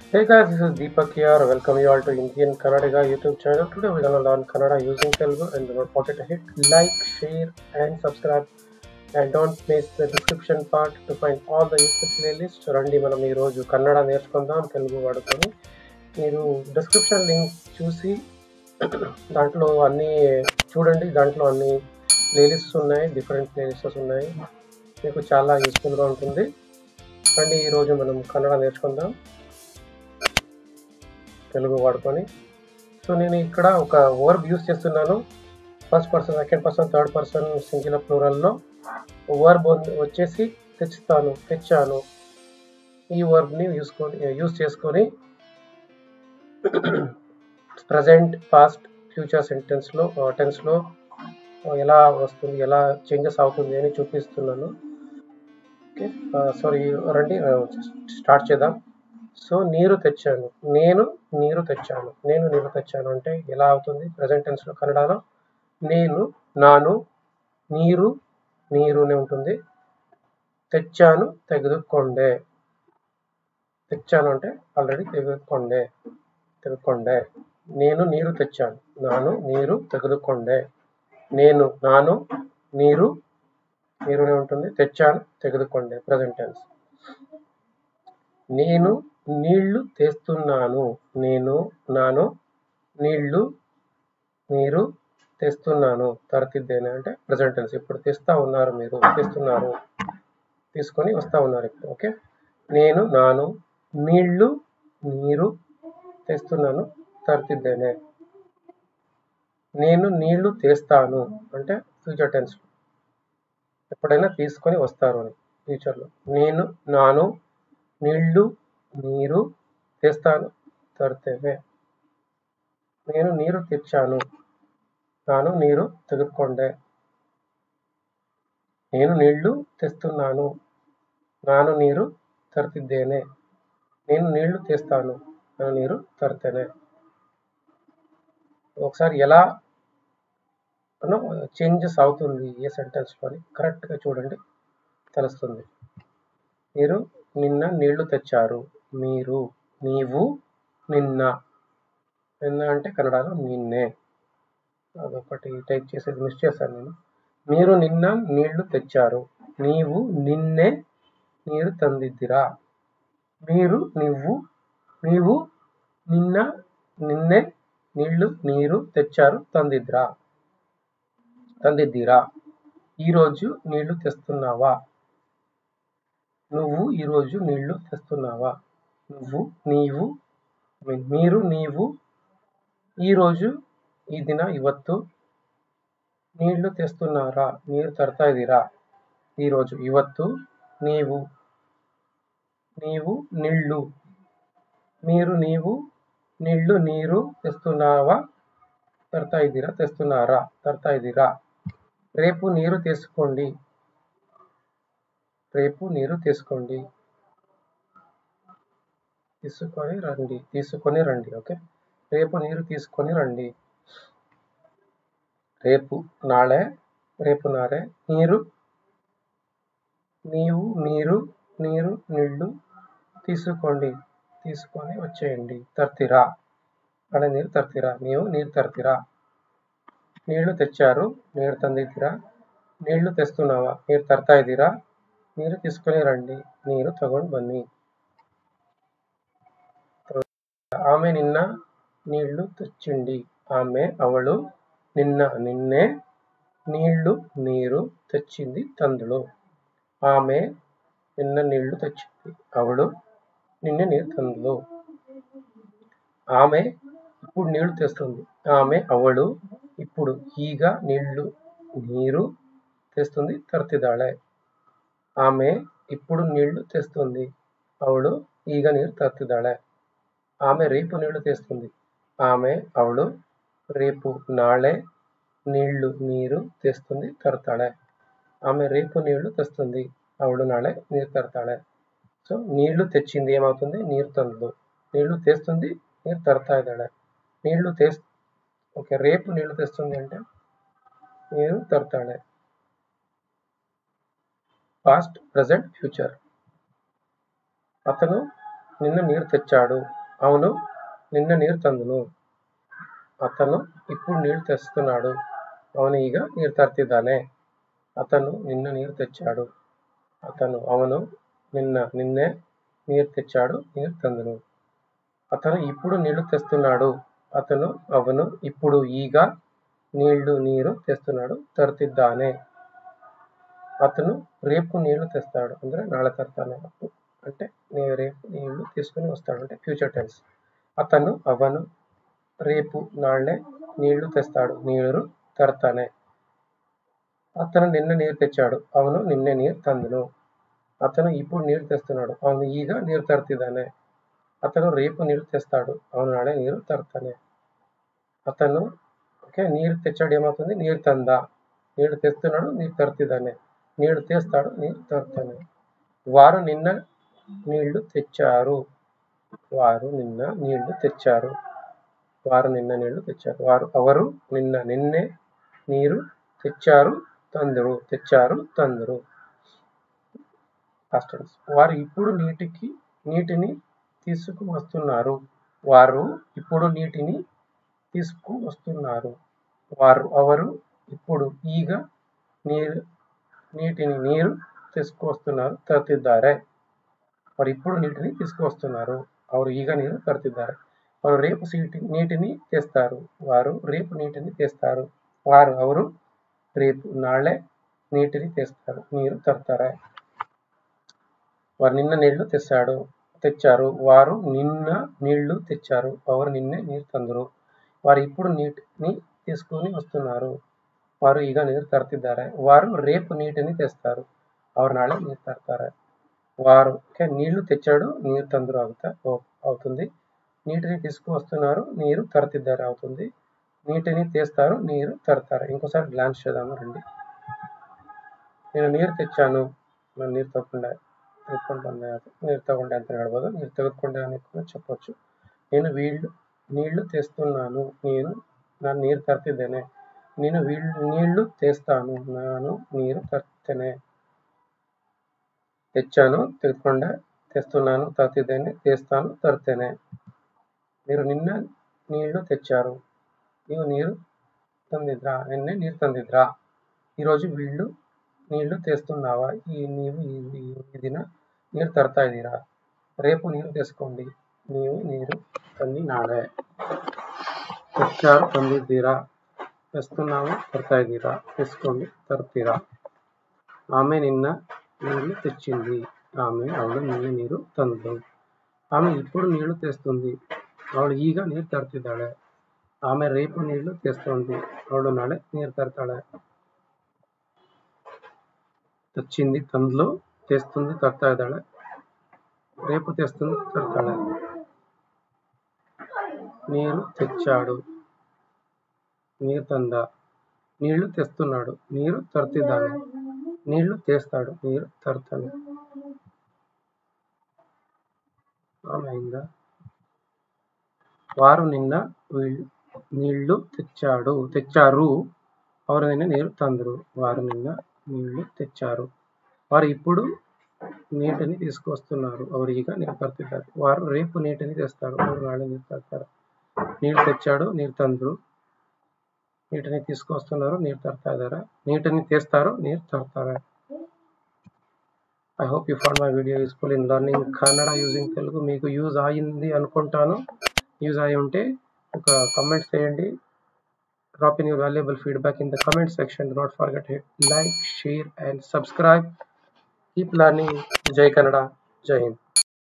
Hey guys, this is Deepak here. Welcome you all to Indian Kannada YouTube channel. Today we're gonna learn Kannada using Telugu and don't forget to hit like, share and subscribe. And don't miss the description part to find all the useful playlists. రండి మనం ఈరోజు కన్నడ నేర్చుకుందాం తెలుగు వాడుకొని మీరు description link చూసి దాంట్లో అన్ని చూడండి దాంట్లో అన్ని ప్లేలిస్ట్స్ ఉన్నాయి డిఫరెంట్ ప్లేలిస్ట్స్ ఉన్నాయి మీకు చాలా యూస్ఫుల్గా ఉంటుంది రండి ఈరోజు మనం కన్నడ నేర్చుకుందాం తెలుగు వాడుకొని సో నేను ఇక్కడ ఒక వర్బ్ యూస్ చేస్తున్నాను first person second person third person single ప్లూరల్లో వర్బ్ వచ్చేసి తెచ్చుతాను తెచ్చాను ఈ వర్బ్ని యూస్కొని యూస్ చేసుకొని ప్రజెంట్ పాస్ట్ ఫ్యూచర్ సెంటెన్స్లో టెన్స్లో ఎలా వస్తుంది ఎలా చేంజెస్ అవుతుంది అని చూపిస్తున్నాను ఓకే సారీ రండి స్టార్ట్ చేద్దాం సో నీరు తెచ్చాను నేను నీరు తెచ్చాను నేను నీరు తెచ్చాను అంటే ఎలా అవుతుంది ప్రజెంట్ టెన్స్లో కన్నడలో నేను నాను నీరు నీరునే ఉంటుంది తెచ్చాను తెగుదుకొండే తెచ్చాను అంటే ఆల్రెడీ తెగుదుకొండే తెగుకొండే నేను నీరు తెచ్చాను నాను నీరు తెగుదుకొండే నేను నాను నీరు నీరునే ఉంటుంది తెచ్చాను తెగుదుకొండే ప్రజెంట్ టెన్స్ నేను నీళ్లు తెస్తున్నాను నేను నాను నీళ్లు నీరు తెస్తున్నాను తరతిద్దేనే అంటే ప్రజెంట్ టెన్స్ ఇప్పుడు తెస్తా ఉన్నారు మీరు తెస్తున్నారు తీసుకొని వస్తా ఉన్నారు ఇప్పుడు ఓకే నేను నాను నీళ్లు నీరు తెస్తున్నాను తరతిద్దేనే నేను నీళ్లు తెస్తాను అంటే ఫ్యూచర్ టెన్స్ ఎప్పుడైనా తీసుకొని వస్తారు అని ఫ్యూచర్లో నేను నాను నీళ్లు నీరు తెస్తాను తడితేవే నేను నీరు తెచ్చాను నాను నీరు తెగుకొండే నేను నీళ్లు తెస్తున్నాను నాను నీరు తరుతిದ್ದೇನೆ నేను నీళ్లు తెస్తాను ನಾನು నీరు తరుతేనే ఒకసారి ఎలా చేంజెస్ అవుతుంది ఏ సెంటెన్స్లోని కరెక్ట్గా చూడండి తెలుస్తుంది మీరు నిన్న నీళ్లు తెచ్చారు మీరు నీవు నిన్న నిన్న అంటే కన్నడలో నిన్నే అదొకటి టైప్ చేసేది మిస్ చేశాను నేను మీరు నిన్న నీళ్లు తెచ్చారు నీవు నిన్నే నీరు తందిద్దిరా మీరు నువ్వు నీవు నిన్న నిన్నే నీళ్లు నీరు తెచ్చారు తందిద్దిరా తందిద్దిరా ఈరోజు నీళ్లు తెస్తున్నావా నువ్వు ఈరోజు నీళ్లు తెస్తున్నావా నువ్వు నీవు మీరు నీవు ఈరోజు ఈ దిన ಇವತ್ತು నీళ్లు తెస్తున్నారా నీరు తడతా ఇదిరా ఈరోజు ಇವತ್ತು నీవు నీవు నీళ్లు మీరు నీవు నీళ్లు నీరు తెస్తున్నావా తడతా ఇదిరా తెస్తున్నారా తడతా ఇదిరా రేపు నీరు తీసుకోండి రేపు నీరు తీసుకోండి తీసుకొని రండి తీసుకొని రండి ఓకే రేపు నీరు తీసుకొని రండి రేపు నాಳೆ రేపు నారే నీరు నీవు నీరు నీరు నీళ్లు తీసుకోండి తీసుకొని వచ్చేయండి తర్తిరా అక్కడ నీరు తర్తిరా నీవు నీరు తర్తిరా నీళ్లు తెచ్చారు నీరు తందిద్దిరా నీళ్లు తెస్తున్నావా నీరు తర్తా ఇదిరా ನೀರು తీసుకొని రండి ನೀರು ತಗೊಂಡು ಬನ್ನಿ ఆమె నిన్న నీళ్లు తెచ్చింది ఆమె అవಳು నిన్న నిన్నే నీళ్లు నీరు తెచ్చింది తందులు ఆమె నిన్న నీళ్లు తెచ్చింది అవಳು నిన్న నీరు తందులు ఆమె ఇప్పుడు నీళ్లు తెస్తుంది ఆమె అవಳು ఇప్పుడు ಈಗ నీళ్లు నీరు తెస్తుంది తర్తిదాಳೆ ఆమె ఇప్పుడు నీళ్లు తెస్తుంది ಅವಳು ಈಗ ನೀರು ತರ್ತಿದ್ದಾಳೆ ఆమె రేపు నీళ్లు తెస్తుంది ఆమె ಅವಳು రేపు నాಳೆ నీళ్లు నీరు తెస్తుంది తడతాಳೆ ఆమె రేపు నీళ్లు తెస్తుంది ಅವಳು నాಳೆ నీరు తడతాಳೆ సో నీళ్లు తెచ్చింది ఏమవుతుంది నీరు తందు నీళ్లు తెస్తుంది నీరు తడతా ఇದ್ದಾಳೆ నీళ్లు తెస్ ఓకే రేపు నీళ్లు తెస్తుంది అంటే నీరు తడతాಳೆ పాస్ట్ ప్రజెంట్ ఫ్యూచర్ అతను నిన్న నీరు తెచ్చాడు ಅವನು ನಿನ್ನ ನೀರು ತಂದನು అతను ఇప్పుడు నీళ్లు తెస్తున్నాడు ಅವನು ಈಗ ನೀರು ತರ್ತಿದ್ದಾನೆ అతను నిన్న నీరు తెచ్చాడు అతను ಅವನು నిన్న నిన్నే నీరు తెచ్చాడు నీరు ತಂದನು అతను ఇప్పుడు నీళ్లు తెస్తున్నాడు అతను ಅವನು ఇప్పుడు ಈಗ నీళ్లు నీరు తెస్తున్నాడు తరుತ್ತಿದ್ದಾನೆ అతను రేపు నీళ్లు తెస్తాడు ಅಂದ್ರೆ నాಳೆ తరుతాನೆ అంటే నేను రేపు నీళ్లు తీసుకుని వస్తాడు అంటే ఫ్యూచర్ టెన్స్ అతను ಅವನು రేపు నాಳೆ నీళ్లు తెస్తాడు నీరు తరుతాನೆ అతను నిన్న నీరు తెచ్చాడు ಅವನು నిన్ನೆ నీరు ತಂದನು అతను ఇప్పుడు నీరు తెస్తున్నాడు ಅವನು ಈಗ నీరు తరుತ್ತಿದ್ದಾನೆ అతను రేపు నీరు తెస్తాడు ಅವನು నాಳೆ నీరు తరుతాನೆ అతను ఓకే నీరు తెచ్చాడు ఏమవుతుంది నీరు తందా నీరు తెస్తున్నాడు నీరు తరుತ್ತಿದ್ದಾನೆ నీరు తెస్తాడు నీరు తరుతాನೆ వారు నిన్న నీళ్లు తెచ్చారు వారు నిన్న నీళ్లు తెచ్చారు వారు నిన్న నీళ్లు తెచ్చారు వారు అవరు నిన్న నిన్నే నీరు తెచ్చారు తందరు తెచ్చారు తందరు కస్టమ్స్ వారు ఇప్పుడు నీటికి నీటిని తీసుకువస్తున్నారు వారు ఇప్పుడు నీటిని తీసుకువస్తున్నారు వారు అవరు ఇప్పుడు ಈಗ ನೀರು నీటిని నీరు తీసుకువస్తున్నారు తరుತ್ತಿದ್ದಾರೆ వారు ఇప్పుడు నీటిని తీసుకువస్తున్నారు ಅವರು ಈಗ నీరు తరుತ್ತಿದ್ದಾರೆ వారు రేపు సీటి నీటిని తెస్తారు వారు రేపు నీటిని తెస్తారు వారు ಅವರು రేపు నాಳೆ నీటిని తెస్తారు నీరు తరుತ್ತಾರೆ వారు నిన్న నీళ్లు తెచ్చాడు తెచ్చారు వారు నిన్న నీళ్లు తెచ్చారు ಅವರು నిన్ನೆ నీరు ತಂದರು వారు ఇప్పుడు నీటిని తీసుకొని వస్తున్నారు వారు ಈಗ నీరు తరుತ್ತಿದ್ದಾರೆ వారు రేపు నీటిని తెస్తారు ಅವರು నాಳೆ నీరు తరుತ್ತಾರೆ వారు ఓకే నీళ్లు తెచ్చాడు నీరు తందరు అవుతా అవుతుంది నీటిని తీసుకువస్తున్నారు నీరు తరుತ್ತಿದ್ದಾರೆ అవుతుంది నీటిని తీస్తారు నీరు తరుತ್ತಾರೆ ఇంకోసారి గ్లాన్స్ చేద్దాము రండి నేను నీరు తెచ్చాను ನಾನು ನೀರು ತಗೊಂಡೆ ತೆಗೆದುಕೊಂಡು ಬಂದೆ ನೀರು ತಗೊಂಡೆ ಅಂತ ಹೇಳ್ಬೋದು ನೀರು ತೆಗೆದುಕೊಂಡೆ అని కూడా చెప్పొచ్చు నేను వీళ్ళు నీళ్లు తెస్తున్నాను నేను ನಾನು ನೀರು ತರ್ತಿದ್ದೇನೆ నేను వీళ్ళు నీళ్లు తెస్తాను ನಾನು నీరు తರ್ತೇನೆ తెచ్చాను ತೆಗೆದುಕೊಂಡೆ తెస్తున్నాను తరుತ್ತಿದ್ದೇನೆ తెస్తాను తరుತ್ತೇನೆ మీరు నిన్న నీళ్లు తెచ్చారు ನೀವು నీరు ತಂದಿದ್ರಾ నిన్నే నీరు ತಂದಿದ್ರಾ ఈరోజు వీళ్ళు నీళ్లు తెస్తున్నావా ఈ నీవు ఈ దిన నీరు తరుతా ఇದ್ದೀರಾ రేపు నీరు తెచ్చుకోండి ನೀವು ನೀರು ತಂದಿ ನಾಳೆ తెచ్చారు ತಂದಿದ್ದೀರಾ తెస్తున్నాము తరుతా ఇದ್ದೀರಾ తెచ్చుకోండి తరుತ್ತೀರಾ ఆమె నిన్న నీళ్లు తెచ్చింది ఆమె ಅವಳು నిన్న నీరు ತಂದಳು ఆమె ఇప్పుడు నీళ్లు తెస్తుంది ಅವಳು ಈಗ ನೀರು ತರ್ತಿದ್ದಾಳೆ ಆమె ರೇಪು ನೀರು తెస్తుంది ಅವಳು ನಾಳೆ ನೀರು ತರ್ತಾಳೆ తెచ్చింది ತಂದ್ಲು తెస్తుంది తరుతా ఇದ್ದಾಳೆ రేపు తెస్తుంది తరుతాಳೆ నీరు తెచ్చాడు నీరు తందా నీళ్లు తెస్తున్నాడు నీరు తరుತ್ತಿದ್ದಾನೆ నీళ్లు తెస్తాడు నీరు తరుతాನೆ ఆమె అయిందా వారు నిన్న నీళ్లు తెచ్చాడు తెచ్చారు ಅವರು నిన్న నీరు తందరు వారు నిన్న నీళ్లు తెచ్చారు వారు ఇప్పుడు నీటిని తీసుకొస్తున్నారు ಅವರು ಈಗ నీరు తరుತ್ತಿದ್ದಾರೆ వారు రేపు నీటిని తెస్తారు ಅವರು నాಳೆ నీరు తరుತ್ತಾರೆ నీరు తెచ్చాడు నీరు తందరు నీటిని తీసుకొస్తున్నారు నీరు తరుతా ఇದ್ದಾರೆ నీటిని తెస్తారు నీరు తరుತ್ತಾರೆ I hope you found my video useful in learning Kannada using Telugu మీకు యూజ్ అయింది అనుకుంటాను యూజ్ అయి ఉంటే ఒక కమెంట్ చేయండి drop in your valuable feedback in the comment section not forget hit like share and subscribe keep learning జై కన్నడ జై హింద్